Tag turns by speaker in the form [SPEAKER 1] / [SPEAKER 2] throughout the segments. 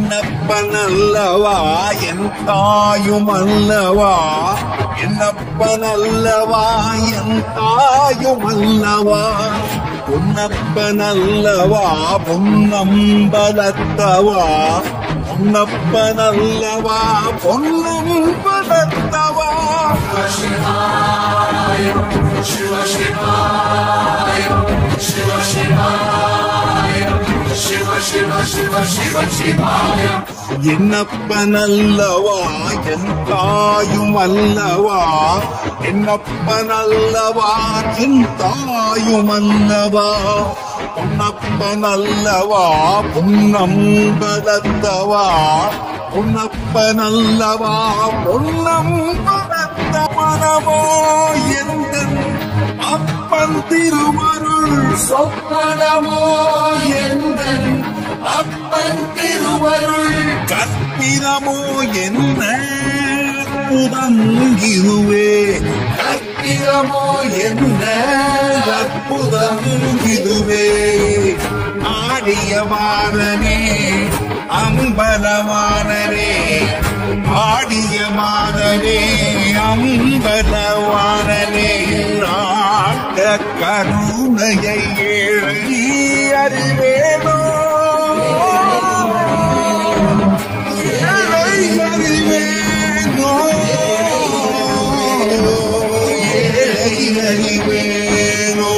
[SPEAKER 1] என்னப்பனல்லவா என் தாயும் அல்லவா என்னப்பனல்லவா என் தாயும் அல்லவா பொன்னப்பனல்லவா பொன்னம்பலத்தவா பொன்னப்பனல்லவா பொன்னம்பலத்தவா என்னப்பனல்லவா என் தாயும் அல்லவா என்னப்பனல்லவா என் தாயும் அல்லவா பொன்னப்பனல்லவா பொன்னம்பலத்தவா பொன்னப்பனல்லவா பொன்னம்பலத்த மனமோ எந்தன் அப்பன் திருமருள்
[SPEAKER 2] சொப்பனமோ எந்தன் அப்பன் திருவருள்
[SPEAKER 1] கற்பிதமோ என்ன புதங்கிருவே
[SPEAKER 2] கற்பிதமோ என்ன
[SPEAKER 1] அற்புதம் இதுவே ஆடியவானனே அம்பலவானனே ஆடியமானனே அம்பலவானனே நாட்ட கருணையை ஏழி அறிவேனோ ஏழை அறிவேனோ ஏழை அறிவேனோ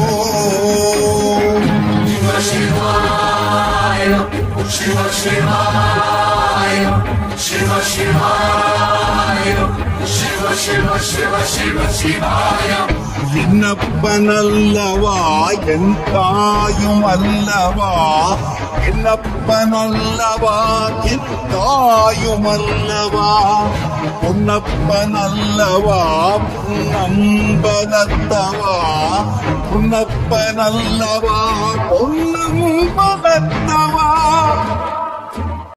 [SPEAKER 2] சிவாய சிவ சிவாய சிவ சிவாய சிவ சிவ சிவ சிவ சிவாய
[SPEAKER 1] என்னப்பனல்லவா என் தாயும் அல்லவா என்னப்பனல்லவா என் தாயும் அல்லவா பொன்னப்பனல்லவா பொன்னம்பலத்தவா பொன்னப்பனல்லவா பொன்னம்பலத்தவா